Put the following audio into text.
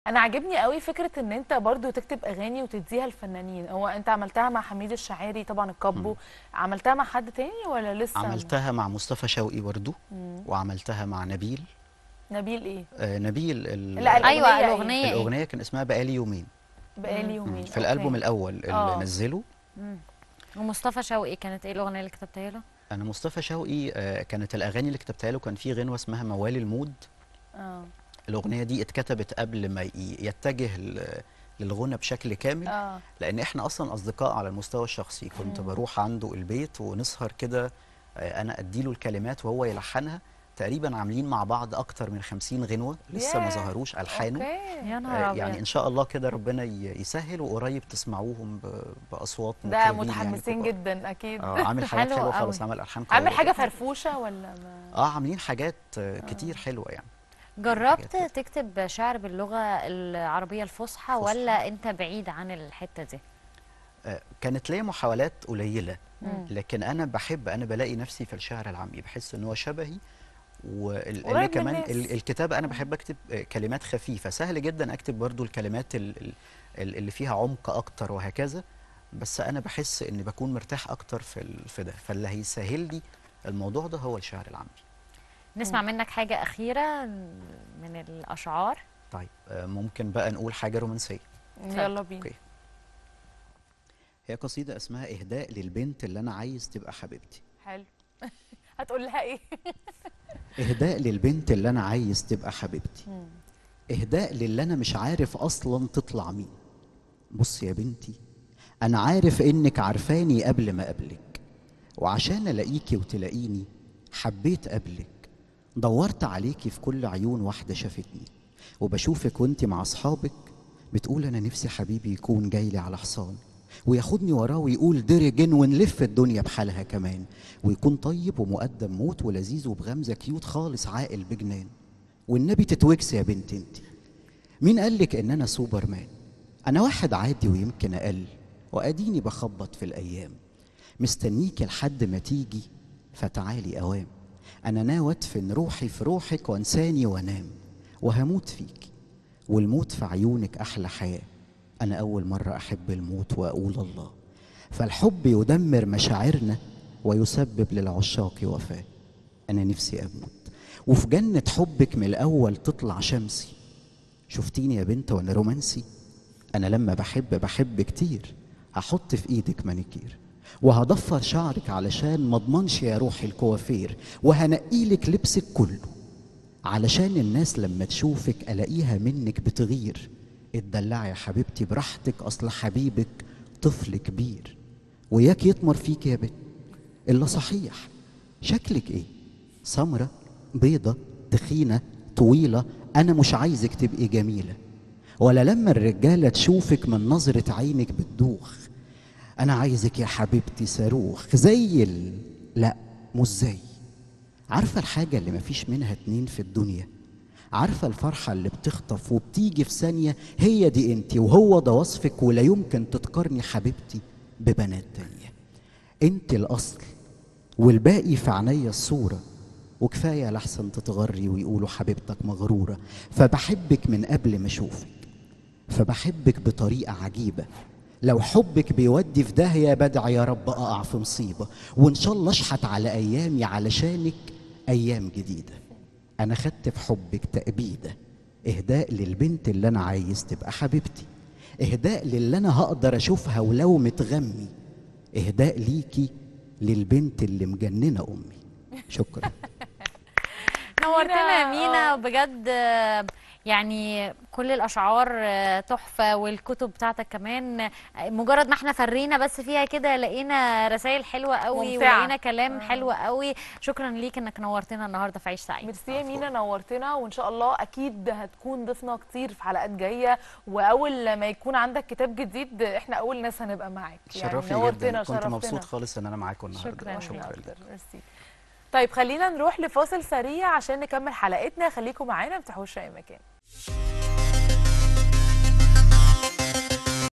انا عاجبني قوي فكره ان انت برضو تكتب اغاني وتديها الفنانين هو انت عملتها مع حميد الشاعري طبعا الكابو عملتها مع حد تاني ولا لسه عملتها مع مصطفى شوقي برضو مم. وعملتها مع نبيل نبيل ايه آه نبيل ال- لا، الأغنية ايوه إيه؟ الاغنيه ايه الاغنيه كان اسمها بقالي يومين بقالي مم. يومين في الالبوم أوكي. الاول اللي آه. نزله مم. ومصطفى شوقي كانت ايه الاغنيه اللي كتبتها له انا مصطفى شوقي آه كانت الاغاني اللي كتبتها له كان في غنوه اسمها موالي المود اه الاغنيه دي اتكتبت قبل ما ي- يتجه ل- للغنى بشكل كامل اه لان احنا اصلا اصدقاء على المستوى الشخصي كنت مم. بروح عنده البيت ونسهر كده آه، انا اديله الكلمات وهو يلحنها تقريبا عاملين مع بعض اكتر من 50 غنوه لسه ما ياه. ظهروش الحانه اوكي يا آه، نهار يعني ابيض ان شاء الله كده ربنا ي- يسهل وقريب تسمعوهم ب- باصوات ده مطربين يعني متحمسين كبار. جدا اكيد اه عامل حاجات حلو حلوه قوي. خالص عمل الحان عامل قوية. حاجه فرفوشه ولا ما اه عاملين حاجات آه، كتير حلوه يعني جربت حاجات تكتب شعر باللغه العربيه الفصحى فصحى. ولا انت بعيد عن الحته دي آه، كانت ليا محاولات قليله مم. لكن انا بحب انا بلاقي نفسي في الشعر العامي بحس ان هو شبهي قريب واللي من كمان الناس. ال- الكتابه انا بحب اكتب آه، كلمات خفيفه سهل جدا اكتب برضو الكلمات ال- ال- ال- اللي فيها عمق اكتر وهكذا بس انا بحس اني بكون مرتاح اكتر في ال- في ده فاللي هيسهل لي الموضوع ده هو الشعر العامي نسمع منك حاجه اخيره من الاشعار طيب آه، ممكن بقى نقول حاجه رومانسيه يلا بينا اوكي هي قصيده اسمها اهداء للبنت اللي انا عايز تبقى حبيبتي حلو هتقول لها ايه اهداء للبنت اللي انا عايز تبقى حبيبتي اهداء للي انا مش عارف اصلا تطلع مين بص يا بنتي انا عارف انك عارفاني قبل ما اقابلك وعشان الاقيكي وتلاقيني حبيت قبلك دورت عليكي في كل عيون واحده شافتني وبشوفك وانت مع اصحابك بتقول انا نفسي حبيبي يكون جاي لي على حصان وياخدني وراه ويقول درجن ونلف الدنيا بحالها كمان ويكون طيب ومقدم موت ولذيذ وبغمزه كيوت خالص عاقل بجنان والنبي تتوكس يا بنت انت مين قالك ان انا سوبرمان انا واحد عادي ويمكن اقل واديني بخبط في الايام مستنيك لحد ما تيجي فتعالي اوام انا ناوي ادفن روحي في روحك وانساني وانام وهموت فيك والموت في عيونك احلى حياه انا اول مره احب الموت واقول الله فالحب يدمر مشاعرنا ويسبب للعشاق وفاه انا نفسي اموت وفي جنه حبك من الاول تطلع شمسي شفتيني يا بنت وانا رومانسي انا لما بحب بحب كتير هحط في ايدك مانيكير وهضفر شعرك علشان ما اضمنش يا روحي الكوافير وهنقيلك لبسك كله علشان الناس لما تشوفك الاقيها منك بتغير اتدلعي يا حبيبتي براحتك اصل حبيبك طفل كبير وياك يطمر فيك يا بنت الا صحيح شكلك ايه سمرة بيضة تخينة طويلة أنا مش عايزك تبقي جميلة ولا لما الرجالة تشوفك من نظرة عينك بتدوخ أنا عايزك يا حبيبتي صاروخ زي ال... لا مش زي عارفة الحاجة اللي مفيش منها اتنين في الدنيا عارفة الفرحة اللي بتخطف وبتيجي في ثانية هي دي انت وهو ده وصفك ولا يمكن تتقارني حبيبتي ببنات تانية انت الأصل والباقي في عينيا الصورة وكفاية لحسن تتغري ويقولوا حبيبتك مغرورة فبحبك من قبل ما أشوفك فبحبك بطريقة عجيبة لو حبك بيودي في داهية بدعي يا رب أقع في مصيبة وإن شاء الله أشحت على أيامي علشانك أيام جديدة أنا خدت في حبك تأبيدة إهداء للبنت اللي أنا عايز تبقى حبيبتي إهداء للي أنا هقدر أشوفها ولو متغمي إهداء ليكي للبنت اللي مجننة أمي شكرا نورتنا يا مينا، مينا آه. بجد آه، يعني كل الاشعار آه، تحفه والكتب بتاعتك كمان آه، مجرد ما احنا فرينا بس فيها كده لقينا رسائل حلوه قوي ممتعة. ولقينا كلام آه. حلو قوي شكرا ليك انك نورتنا النهارده في عيش سعيد ميرسي يا مينا نورتنا وان شاء الله اكيد هتكون ضيفنا كتير في حلقات جايه واول ما يكون عندك كتاب جديد احنا اول ناس هنبقى معاك شرفني نورتنا جدا كنت شرفتنا. مبسوط خالص ان انا معاكم النهارده شكراً شكرا أنا لك أكتر. ميرسي طيب خلينا نروح لفاصل سريع عشان نكمل حلقتنا خليكم معانا ما تفتحوش اي مكان